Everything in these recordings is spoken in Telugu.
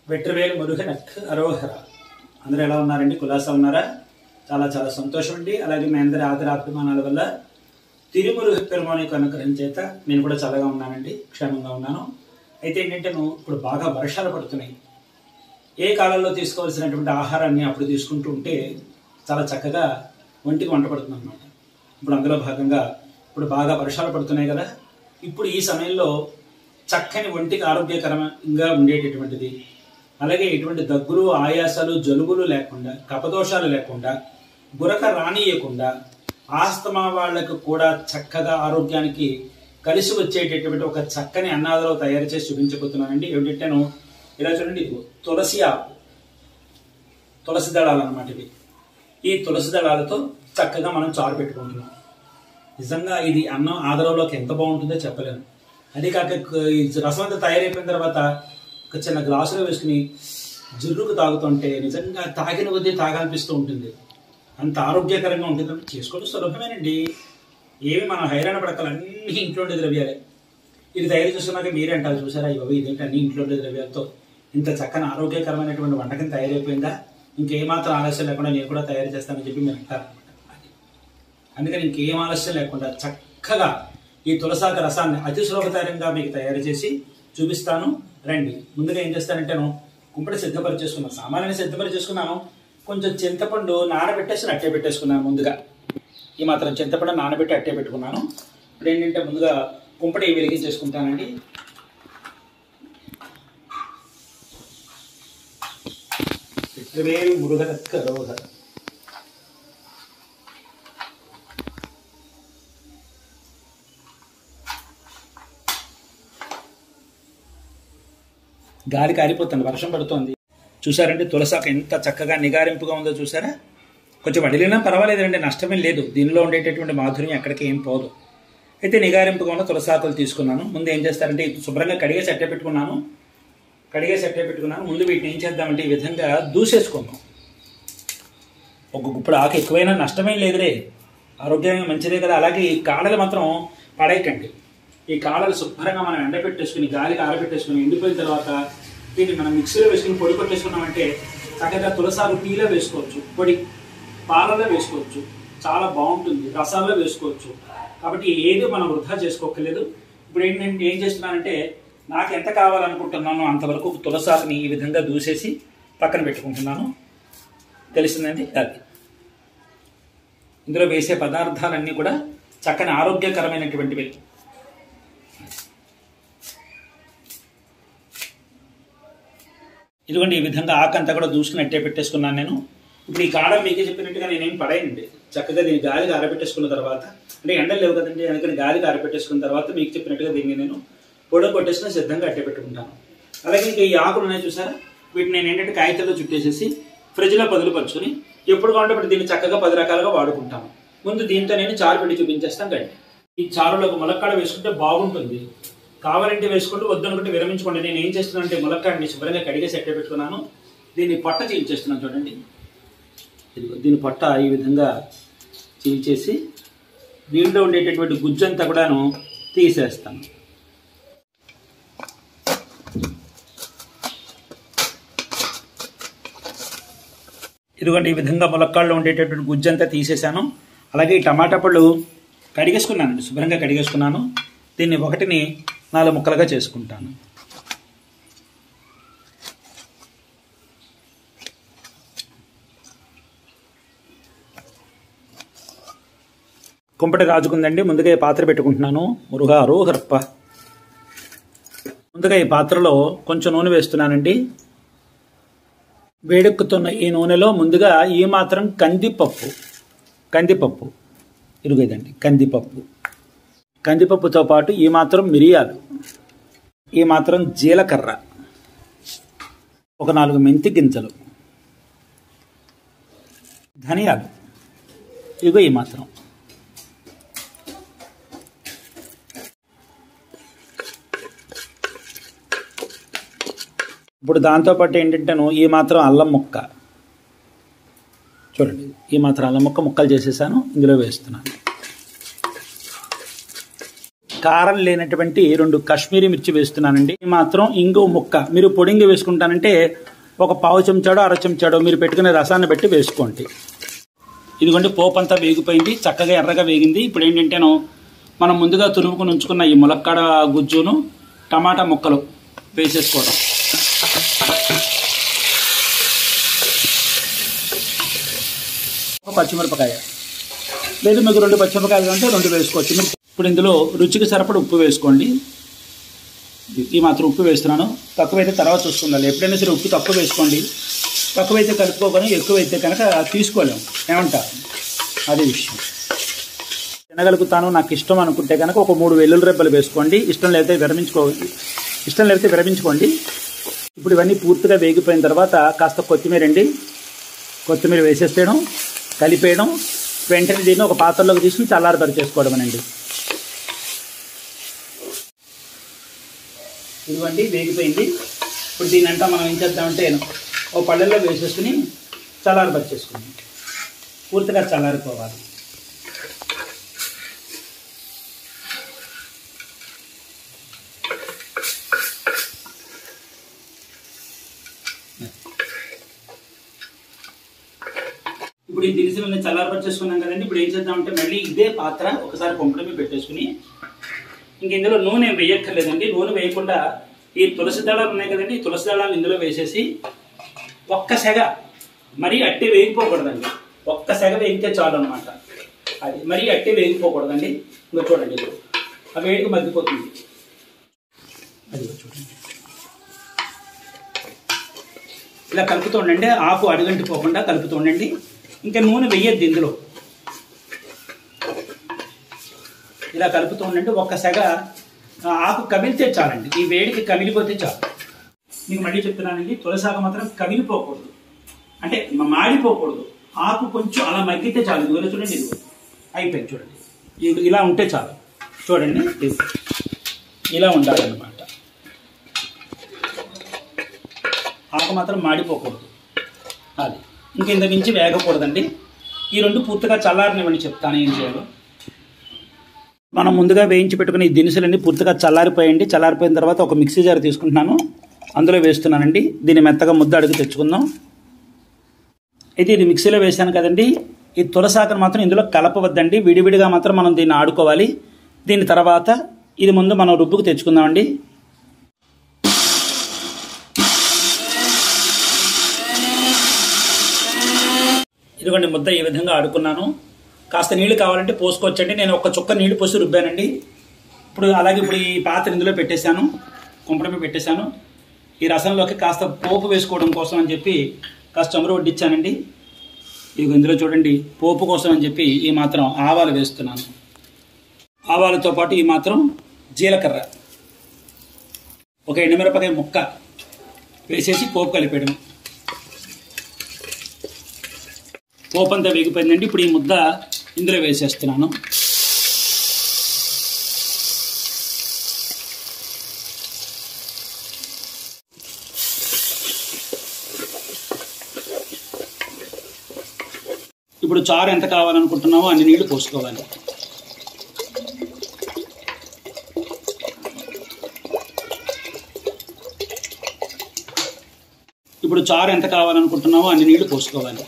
వెట్రవేలు మురుగనక్ అరోహర అందరూ ఎలా ఉన్నారండి కులాసా ఉన్నారా చాలా చాలా సంతోషం అండి అలాగే మీ అందరి ఆదరాభిమానాల వల్ల తిరుమురుగ పెరుమాని యొక్క అనుగ్రహం చేత నేను కూడా చల్లగా ఉన్నానండి క్షేమంగా ఉన్నాను అయితే ఏంటంటే నువ్వు ఇప్పుడు బాగా వర్షాలు పడుతున్నాయి ఏ కాలంలో తీసుకోవాల్సినటువంటి ఆహారాన్ని అప్పుడు తీసుకుంటూ ఉంటే చాలా చక్కగా ఒంటికి వంట పడుతుంది అనమాట ఇప్పుడు అందులో భాగంగా ఇప్పుడు బాగా వర్షాలు పడుతున్నాయి కదా ఇప్పుడు ఈ సమయంలో చక్కని ఒంటికి ఆరోగ్యకరంగా ఉండేటటువంటిది అలాగే ఎటువంటి దగ్గులు ఆయాసాలు జలుబులు లేకుండా కపదోషాలు లేకుండా గురక రానియకుండా ఆస్తమా వాళ్ళకు కూడా చక్కగా ఆరోగ్యానికి కలిసి వచ్చేటటువంటి ఒక చక్కని అన్నాదలో తయారు చేసి చూపించబోతున్నానండి ఏమిటంటేను ఇలా చూడండి ఇదిగో తులసి ఆకు తులసి దళాలు అన్నమాట ఇవి ఈ తులసి దళాలతో చక్కగా మనం చారు పెట్టుకుంటున్నాం నిజంగా ఇది అన్నం ఆదరంలోకి ఎంత బాగుంటుందో చెప్పలేను అదే కాక క- ఈ రసం అంతా తయారైపోయిన తర్వాత ఒక చిన్న గ్లాసులో వేసుకుని జుర్రుకు తాగుతుంటే నిజంగా తాగిన కొద్దీ తాగాలనిపిస్తూ ఉంటుంది అంత ఆరోగ్యకరంగా ఉంటుంది చేసుకోవడం సులభమేనండి ఏమి మనం హైరాణ పడకలు అన్ని ఇంట్లో ఉండే ద్రవ్యాలే ఇది తయారు చేసుకున్నాక మీరే అంటారు చూసారా ఇవి ఇదేంటి అన్ని ఇంట్లో ఉండే ద్రవ్యాలతో ఇంత చక్కని ఆరోగ్యకరమైనటువంటి వంటకం తయారైపోయిందా ఇంకేమాత్రం ఆలస్యం లేకుండా నేను కూడా తయారు చేస్తానని చెప్పి మీరు అంటారు అందుకని ఇంకేం ఆలస్యం లేకుండా చక్కగా ఈ తులసాక రసాన్ని అతి సులభతరంగా మీకు తయారు చేసి చూపిస్తాను రండి ముందుగా ఏం చేస్తానంటే నేను కుంపటి సిద్ధపరిచేసుకున్నాను సామాన్యాన్ని సిద్ధపరిచేసుకున్నాను కొంచెం చింతపండు నానబెట్టేసి అట్టే పెట్టేసుకున్నాను ముందుగా ఈ మాత్రం చింతపండు నానబెట్టి అట్టే పెట్టుకున్నాను ఇప్పుడు ఏంటంటే ముందుగా కుంపటి వెలిగించేసుకుంటానండి చిత్రవేలు మురుగనక్క రోగ గాలి కారిపోతుంది వర్షం పడుతోంది చూసారంటే తులసాకు ఎంత చక్కగా నిగారింపుగా ఉందో చూసారా కొంచెం వడిలినా పర్వాలేదండి నష్టమేం లేదు దీనిలో ఉండేటటువంటి మాధుర్యం ఎక్కడికి ఏం పోదు అయితే నిగారింపుగా ఉన్న తులసాకులు తీసుకున్నాను ముందు ఏం చేస్తారంటే ఇది శుభ్రంగా కడిగేసి అట్టే పెట్టుకున్నాను కడిగేసి అట్టే పెట్టుకున్నాను ముందు వీటిని ఏం చేద్దామంటే ఈ విధంగా దూసేసుకుందాం ఒక గుప్పుడు ఆకు ఎక్కువైనా నష్టమేం లేదురే ఆరోగ్యంగా మంచిదే కదా అలాగే ఈ కాడలు మాత్రం పడేయకండి ఈ కాడలు శుభ్రంగా మనం ఎండబెట్టేసుకుని గాలికి ఆరబెట్టేసుకుని ఎండిపోయిన తర్వాత దీన్ని మనం మిక్సీలో వేసుకుని పొడి కొట్టేసుకున్నామంటే చక్కగా తులసాకు టీలో వేసుకోవచ్చు పొడి పాలలో వేసుకోవచ్చు చాలా బాగుంటుంది రసాల్లో వేసుకోవచ్చు కాబట్టి ఏది మనం వృధా చేసుకోకలేదు ఇప్పుడు ఏంటంటే ఏం చేస్తున్నానంటే నాకు ఎంత కావాలనుకుంటున్నానో అంతవరకు తులసాకుని ఈ విధంగా దూసేసి పక్కన పెట్టుకుంటున్నాను తెలిసిందండి అది ఇందులో వేసే పదార్థాలన్నీ కూడా చక్కని ఆరోగ్యకరమైనటువంటివి ఇదిగోండి ఈ విధంగా ఆకంతా కూడా దూసుకుని అట్టే పెట్టేసుకున్నాను నేను ఇప్పుడు ఈ కాడ మీకే చెప్పినట్టుగా నేనేం పడేయండి చక్కగా దీన్ని గాలికి ఆరబెట్టేసుకున్న తర్వాత అంటే ఎండలు లేవు కదండి అందుకని గాలికి ఆరబెట్టేసుకున్న తర్వాత మీకు చెప్పినట్టుగా దీన్ని నేను పొడ కొట్టేసుకుని సిద్ధంగా అట్టే పెట్టుకుంటాను అలాగే ఇంకా ఈ ఆకులు ఉన్నాయి చూసారా వీటిని నేను ఏంటంటే కాగితాల్లో చుట్టేసేసి ఫ్రిడ్జ్లో పదులుపరుచుకొని ఎప్పుడు కావాలంటే అప్పుడు దీన్ని చక్కగా పది రకాలుగా వాడుకుంటాను ముందు దీంతో నేను చారు పెట్టి చూపించేస్తాను గండి ఈ చారులోకి ములక్కాడ వేసుకుంటే బాగుంటుంది కావాలంటే వేసుకుంటూ వద్దనుకుంటే విరమించుకోండి నేను ఏం చేస్తున్నానంటే ములక్కాడని శుభ్రంగా కడిగేసి అట్టే పెట్టుకున్నాను దీన్ని పొట్ట చీల్చేస్తున్నాను చూడండి ఇదిగో దీని పొట్ట ఈ విధంగా చీల్చేసి దీంట్లో ఉండేటటువంటి గుజ్జంతా కూడాను తీసేస్తాను ఇదిగోండి ఈ విధంగా ములక్కాళ్ళు ఉండేటటువంటి గుజ్జంతా తీసేశాను అలాగే ఈ టమాటా పళ్ళు కడిగేసుకున్నానండి శుభ్రంగా కడిగేసుకున్నాను దీన్ని ఒకటిని నాలుగు ముక్కలుగా చేసుకుంటాను కుంపటి రాజుకుందండి ముందుగా ఈ పాత్ర పెట్టుకుంటున్నాను మురుగా అరోహరప్ప ముందుగా ఈ పాత్రలో కొంచెం నూనె వేస్తున్నానండి వేడెక్కుతున్న ఈ నూనెలో ముందుగా ఈ మాత్రం కందిపప్పు కందిపప్పు ఇరుగైదండి కందిపప్పు కందిపప్పుతో పాటు ఈ మాత్రం మిరియాలు ఈ మాత్రం జీలకర్ర ఒక నాలుగు మెంతి గింజలు ధనియాలు ఇగో ఈ మాత్రం ఇప్పుడు దాంతోపాటు ఏంటంటేను ఈ మాత్రం అల్లం ముక్క చూడండి ఈ మాత్రం అల్లం ముక్క ముక్కలు చేసేసాను ఇందులో వేస్తున్నాను కారం లేనటువంటి రెండు కాశ్మీరీ మిర్చి వేస్తున్నానండి ఇది మాత్రం ఇంగు ముక్క మీరు పొడింగి వేసుకుంటానంటే ఒక పావు చెంచాడో అర చెంచాడో మీరు పెట్టుకునే రసాన్ని బట్టి వేసుకోండి ఇదిగోండి పోపు అంతా వేగిపోయింది చక్కగా ఎర్రగా వేగింది ఇప్పుడు ఏంటంటేను మనం ముందుగా తురుముకుని ఉంచుకున్న ఈ ములక్కాడ గుజ్జును టమాటా ముక్కలు వేసేసుకోవడం ఒక పచ్చిమిరపకాయ లేదు మీకు రెండు పచ్చిమిరపకాయలు అంటే రెండు వేసుకోవచ్చు మీరు ఇప్పుడు ఇందులో రుచికి సరిపడ ఉప్పు వేసుకోండి ఈ మాత్రం ఉప్పు వేస్తున్నాను తక్కువైతే తర్వాత చూసుకుందాం ఎప్పుడైనా సరే ఉప్పు తక్కువ వేసుకోండి తక్కువైతే కలుపుకోకొని ఎక్కువైతే కనుక తీసుకోలేము ఏమంటారు అదే విషయం తినగలుగుతాను నాకు ఇష్టం అనుకుంటే కనుక ఒక మూడు వెల్లుల్లి రెబ్బలు వేసుకోండి ఇష్టం లేకపోతే విరమించుకో ఇష్టం లేకపోతే విరమించుకోండి ఇప్పుడు ఇవన్నీ పూర్తిగా వేగిపోయిన తర్వాత కాస్త కొత్తిమీర అండి కొత్తిమీర వేసేస్తేయడం కలిపేయడం వెంటనే దీన్ని ఒక పాత్రలోకి తీసుకుని చల్లారబరి చేసుకోవడం అండి ఇదిగోండి వేగిపోయింది ఇప్పుడు దీని అంతా మనం ఏం చేద్దామంటే ఓ పళ్ళల్లో వేసేసుకుని చల్లారబరి చేసుకుందాం పూర్తిగా చల్లారిపోవాలి ఇప్పుడు ఈ దినుసులను చల్లారబడి చేసుకున్నాం కదండి ఇప్పుడు ఏం చేద్దామంటే మళ్ళీ ఇదే పాత్ర ఒకసారి కొంపల మీద పెట్టేసుకుని ఇంక ఇందులో నూనె వేయక్కర్లేదండి నూనె వేయకుండా ఈ తులసి దళాలు ఉన్నాయి కదండి ఈ తులసి దళాలు ఇందులో వేసేసి ఒక్క సెగ మరీ అట్టి వేగిపోకూడదండి ఒక్క సెగ వేగితే చాలు అనమాట అది మరీ అట్టి వేగిపోకూడదండి ఇంకా చూడండి ఇది ఆ వేడికి మగ్గిపోతుంది అది చూడండి ఇలా కలుపుతూ ఉండండి ఆకు అడుగంటి పోకుండా కలుపుతూ ఉండండి ఇంకా నూనె వెయ్యొద్దు ఇందులో ఇలా కలుపుతూ ఉండండి ఒక్క సెగ ఆ ఆకు కమిలితే చాలండి ఈ వేడికి కమిలిపోతే చాలు మీకు మళ్ళీ చెప్తున్నానండి తులసాకు మాత్రం కమిలిపోకూడదు అంటే మ- మాడిపోకూడదు ఆకు కొంచెం అలా మగ్గితే చాలు ఇదిగో చూడండి ఇది అయిపోయింది చూడండి ఇది ఇలా ఉంటే చాలు చూడండి ఇది. ఇలా ఉండాలన్నమాట ఆకు మాత్రం మాడిపోకూడదు అది ఇంక ఇంత మించి వేగకూడదండి ఈ రెండు పూర్తిగా చల్లారనివ్వండి చెప్తాను ఏం చేయాలో మనం ముందుగా వేయించి పెట్టుకున్న ఈ దినుసులన్నీ పూర్తిగా చల్లారిపోయండి చల్లారిపోయిన తర్వాత ఒక మిక్సీ జార్ తీసుకుంటున్నాను అందులో వేస్తున్నానండి దీన్ని మెత్తగా ముద్ద అడుగు తెచ్చుకుందాం అయితే ఇది మిక్సీలో వేసాను కదండి ఈ తులసాకను మాత్రం ఇందులో కలపవద్దండి విడివిడిగా మాత్రం మనం దీన్ని ఆడుకోవాలి దీని తర్వాత ఇది ముందు మనం రుబ్బుకు తెచ్చుకుందామండి ఇదిగోండి ముద్ద ఈ విధంగా ఆడుకున్నాను కాస్త నీళ్లు కావాలంటే పోసుకోవచ్చండి నేను ఒక చుక్క నీళ్లు పోసి రుబ్బానండి ఇప్పుడు అలాగే ఇప్పుడు ఈ పాత్ర ఇందులో పెట్టేశాను కుంపడమే పెట్టేశాను ఈ రసంలోకి కాస్త పోపు వేసుకోవడం కోసం అని చెప్పి కాస్త చమురు వడ్డిచ్చానండి ఇదిగో ఇందులో చూడండి పోపు కోసం అని చెప్పి ఈ మాత్రం ఆవాలు వేస్తున్నాను ఆవాలతో పాటు ఈ మాత్రం జీలకర్ర ఒక ఎండుమిరపకాయ ముక్క వేసేసి పోపు కలిపేయడం పోపు అంతా వేగిపోయిందండి ఇప్పుడు ఈ ముద్ద ఇందులో వేసేస్తున్నాను ఇప్పుడు చారు ఎంత కావాలనుకుంటున్నామో అన్ని నీళ్లు పోసుకోవాలి ఇప్పుడు చారు ఎంత కావాలనుకుంటున్నామో అన్ని నీళ్లు పోసుకోవాలి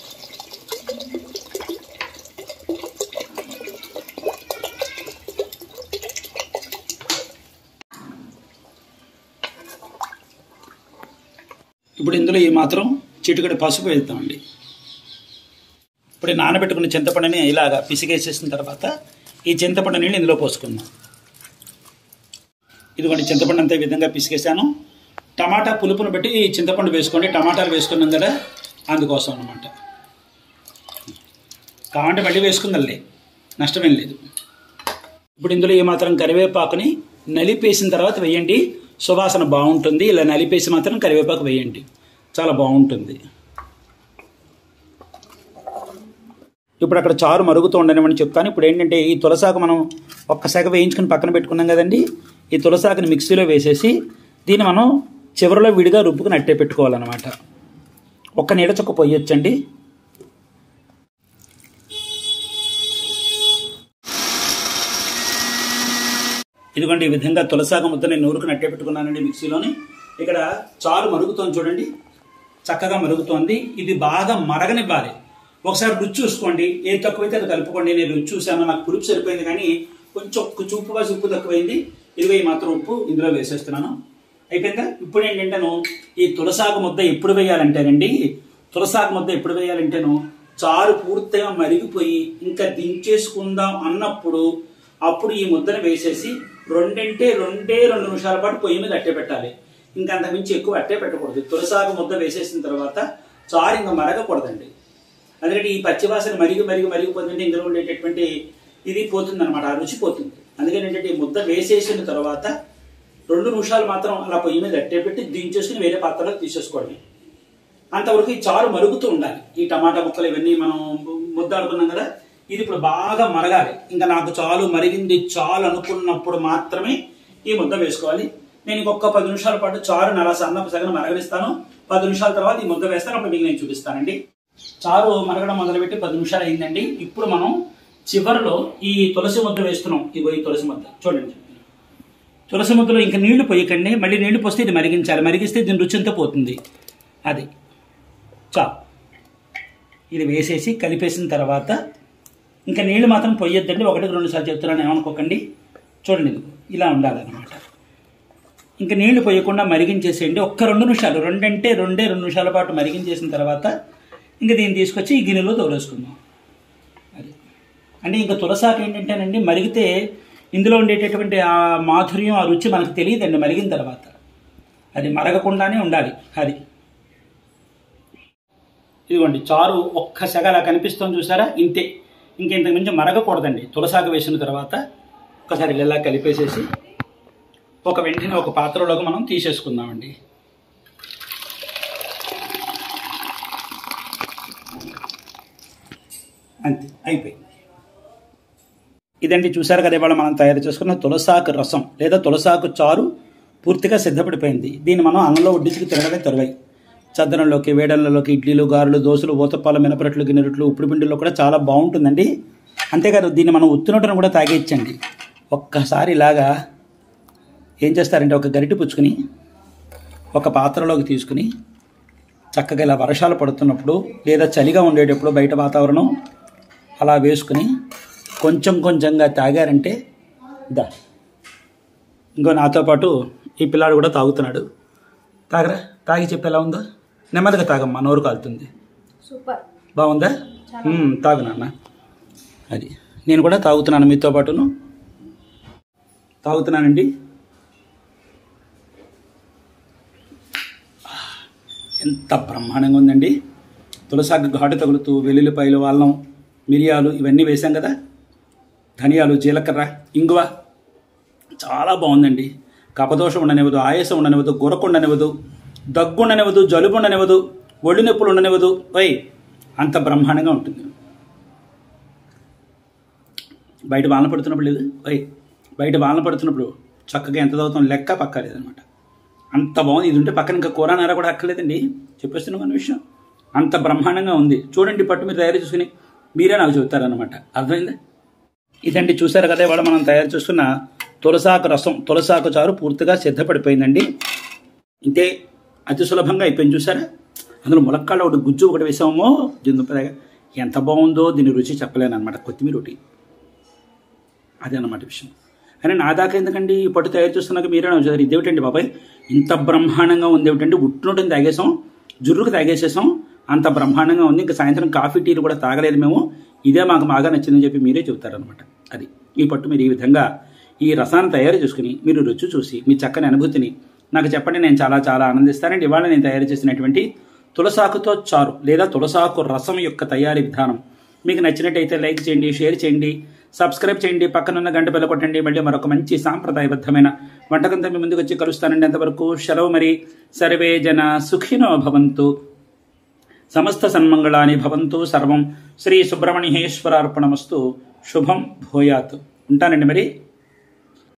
ఇప్పుడు ఇందులో ఈ మాత్రం చిటికడి పసుపు వేస్తామండి ఇప్పుడు ఈ నానబెట్టుకున్న చింతపండుని ఇలాగా పిసిగేసేసిన తర్వాత ఈ చింతపండు నీళ్ళు ఇందులో పోసుకుందాం ఇదిగోండి చింతపండు అంతా ఈ విధంగా పిసిగేసాను టమాటా పులుపును బట్టి ఈ చింతపండు వేసుకోండి టమాటాలు వేసుకున్నాం కదా అందుకోసం అనమాట కావాలంటే మళ్ళీ వేసుకుందాంలే నష్టమేం లేదు ఇప్పుడు ఇందులో ఈ మాత్రం కరివేపాకుని నలిపేసిన తర్వాత వేయండి సువాసన బాగుంటుంది ఇలా నలిపేసి మాత్రం కరివేపాకు వేయండి చాలా బాగుంటుంది ఇప్పుడు అక్కడ చారు మరుగుతూ ఉండనివ్వని చెప్తాను ఇప్పుడు ఏంటంటే ఈ తులసాకు మనం ఒక్క శాఖ వేయించుకుని పక్కన పెట్టుకున్నాం కదండి ఈ తులసాకుని మిక్సీలో వేసేసి దీన్ని మనం చివరిలో విడిగా రుబ్బుకుని అట్టే పెట్టుకోవాలన్నమాట ఒక్క నీడ చుక్క పొయ్యొచ్చండి ఇదిగోండి ఈ విధంగా తులసాగ ముద్ద నేను నూరుకు నట్టే పెట్టుకున్నానండి మిక్సీలోని ఇక్కడ చారు మరుగుతోంది చూడండి చక్కగా మరుగుతోంది ఇది బాగా మరగనివ్వాలి ఒకసారి రుచి చూసుకోండి ఏది తక్కువైతే అది కలుపుకోండి నేను రుచి చూశాను నాకు పులుపు సరిపోయింది కానీ కొంచెం ఒక్క చూపు వాసి ఉప్పు తక్కువైంది ఇదిగో ఈ మాత్రం ఉప్పు ఇందులో వేసేస్తున్నాను అయిపోయిందా ఇప్పుడు ఏంటంటేను ఈ తులసాకు ముద్ద ఎప్పుడు వేయాలంటేనండి తులసాకు ముద్ద ఎప్పుడు వేయాలంటేను చారు పూర్తిగా మరిగిపోయి ఇంకా దించేసుకుందాం అన్నప్పుడు అప్పుడు ఈ ముద్దను వేసేసి రెండంటే రెండే రెండు నిమిషాల పాటు పొయ్యి మీద అట్టే పెట్టాలి ఇంకా అంతకుమించి ఎక్కువ అట్టే పెట్టకూడదు తులసాకు ముద్ద వేసేసిన తర్వాత చారు ఇంకా మరగకూడదండి అందుకంటే ఈ పచ్చివాసన మరిగి మరిగి మరిగిపోతుంటే ఇందులో ఉండేటటువంటి ఇది పోతుంది అనమాట ఆ రుచి పోతుంది అందుకని ఏంటంటే ఈ ముద్ద వేసేసిన తర్వాత రెండు నిమిషాలు మాత్రం అలా పొయ్యి మీద అట్టే పెట్టి దించేసుకుని వేరే పాత్రలోకి తీసేసుకోండి అంతవరకు ఈ చారు మరుగుతూ ఉండాలి ఈ టమాటా ముక్కలు ఇవన్నీ మనం ముద్ద అనుకున్నాం కదా ఇది ఇప్పుడు బాగా మరగాలి ఇంకా నాకు చాలు మరిగింది చాలు అనుకున్నప్పుడు మాత్రమే ఈ ముద్ద వేసుకోవాలి నేను ఇంకొక పది నిమిషాల పాటు చారుని అలా సన్న సగన మరగనిస్తాను పది నిమిషాల తర్వాత ఈ ముద్ద వేస్తాను అప్పుడు మీకు నేను చూపిస్తానండి చారు మరగడం మొదలుపెట్టి పది నిమిషాలు అయిందండి ఇప్పుడు మనం చివరిలో ఈ తులసి ముద్ద వేస్తున్నాం ఇగో ఈ తులసి ముద్ద చూడండి తులసి ముద్దలో ఇంకా నీళ్లు పోయకండి మళ్ళీ నీళ్లు పోస్తే ఇది మరిగించాలి మరిగిస్తే దీని రుచి అంతా పోతుంది అది చా ఇది వేసేసి కలిపేసిన తర్వాత ఇంకా నీళ్లు మాత్రం పొయ్యొద్దండి ఒకటికి రెండు సార్లు చెప్తున్నాను ఏమనుకోకండి చూడండి ఇదిగో ఇలా ఉండాలన్నమాట ఇంకా నీళ్లు పోయకుండా మరిగించేసేయండి ఒక్క రెండు నిమిషాలు రెండంటే రెండే రెండు నిమిషాల పాటు మరిగించేసిన తర్వాత ఇంకా దీన్ని తీసుకొచ్చి ఈ గిన్నెలో తోలేసుకుందాం అది అంటే ఇంకా తులసాకు ఏంటంటేనండి మరిగితే ఇందులో ఉండేటటువంటి ఆ మాధుర్యం ఆ రుచి మనకు తెలియదండి మరిగిన తర్వాత అది మరగకుండానే ఉండాలి అది ఇదిగోండి చారు ఒక్క సెగ అలా కనిపిస్తుంది చూసారా ఇంతే ఇంకెంతకు మించి మరగకూడదండి తులసాకు వేసిన తర్వాత ఒకసారి ఇలా కలిపేసేసి ఒక వెంటనే ఒక పాత్రలోకి మనం తీసేసుకుందామండి అంతే అయిపోయింది ఇదండి చూసారు కదా ఇవాళ మనం తయారు చేసుకున్న తులసాకు రసం లేదా తులసాకు చారు పూర్తిగా సిద్ధపడిపోయింది దీన్ని మనం అన్నంలో వడ్డించుకు తినడమే తరువాయి చద్దనంలోకి వేడన్లలోకి ఇడ్లీలు గారెలు దోశలు ఊతప్పాల మినపరట్లు గిన్నెరట్లు ఉప్పుడు పిండిలో కూడా చాలా బాగుంటుందండి అంతేకాదు దీన్ని మనం ఉత్తినోటను కూడా తాగేయచ్చండి ఒక్కసారి ఇలాగా ఏం చేస్తారంటే ఒక గరిటె పుచ్చుకుని ఒక పాత్రలోకి తీసుకుని చక్కగా ఇలా వర్షాలు పడుతున్నప్పుడు లేదా చలిగా ఉండేటప్పుడు బయట వాతావరణం అలా వేసుకుని కొంచెం కొంచెంగా తాగారంటే దా ఇంకో నాతో పాటు ఈ పిల్లాడు కూడా తాగుతున్నాడు తాగరా తాగి చెప్పి ఎలా ఉందో నెమ్మదిగా తాగమ్మా నోరు కాలుతుంది సూపర్ బాగుందా మ్మ్, తాగు నాన్న అది నేను కూడా తాగుతున్నాను మీతో పాటును తాగుతున్నానండి ఎంత బ్రహ్మాండంగా ఉందండి తులసాకు ఘాటు తగులుతూ వెల్లుల్లిపాయలు అల్లం మిరియాలు ఇవన్నీ వేసాం కదా ధనియాలు జీలకర్ర ఇంగువ చాలా బాగుందండి కపదోషం ఉండనివ్వదు ఆయాసం ఉండనివ్వదు గురక ఉండనివ్వదు దగ్గు ఉండనివ్వదు జలుబు ఉండనివ్వదు ఒళ్ళు నొప్పులు ఉండనివ్వదు ఓయ్ అంత బ్రహ్మాండంగా ఉంటుంది బయట వాన పడుతున్నప్పుడు లేదు ఓయ్ బయట వాన పడుతున్నప్పుడు చక్కగా ఎంత చదువుతాం లెక్క పక్క లేదనమాట అంత బాగుంది ఇది ఉంటే పక్కన ఇంకా కూర నేర కూడా అక్కర్లేదండి చెప్పేస్తున్నాం మన విషయం అంత బ్రహ్మాండంగా ఉంది చూడండి పట్టు మీరు తయారు చేసుకుని మీరే నాకు చెబుతారనమాట అర్థమైందా ఇదండి చూసారు కదా ఇవాళ మనం తయారు చేసుకున్న తులసాకు రసం తులసాకు చారు పూర్తిగా సిద్ధపడిపోయిందండి ఇంతే అతి సులభంగా అయిపోయింది చూసారా అందులో ములక్కాళ్ళ ఒకటి గుజ్జు ఒకటి వేసామో జిందుపదగా ఎంత బాగుందో దీని రుచి చెప్పలేను అనమాట కొత్తిమీర ఒకటి అదే అన్నమాట విషయం కానీ నా దాకా ఎందుకండి ఈ పట్టు తయారు చేస్తున్నాక మీరే నాకు చదివారు ఇదేమిటండి బాబాయ్ ఇంత బ్రహ్మాండంగా ఉంది ఏమిటంటే ఉట్టునోటిని తాగేసాం జుర్రుకు తాగేసేసాం అంత బ్రహ్మాండంగా ఉంది ఇంకా సాయంత్రం కాఫీ టీలు కూడా తాగలేదు మేము ఇదే మాకు బాగా నచ్చిందని చెప్పి మీరే చెబుతారనమాట అది ఈ పట్టు మీరు ఈ విధంగా ఈ రసాన్ని తయారు చేసుకుని మీరు రుచి చూసి మీ చక్కని అనుభూతిని నాకు చెప్పండి నేను చాలా చాలా ఆనందిస్తానండి ఇవాళ నేను తయారు చేసినటువంటి తులసాకుతో చారు లేదా తులసాకు రసం యొక్క తయారీ విధానం మీకు నచ్చినట్టయితే లైక్ చేయండి షేర్ చేయండి సబ్స్క్రైబ్ చేయండి పక్కనున్న గంట బెల్ల కొట్టండి మళ్ళీ మరొక మంచి సాంప్రదాయబద్ధమైన వంటకంతో మీ ముందుకు వచ్చి కలుస్తానండి అంతవరకు సెలవు మరి సర్వే జన సుఖినో భవంతు సమస్త సన్మంగళాని భవంతు సర్వం శ్రీ సుబ్రహ్మణ్యేశ్వరార్పణమస్తు శుభం భూయాత్ ఉంటానండి మరి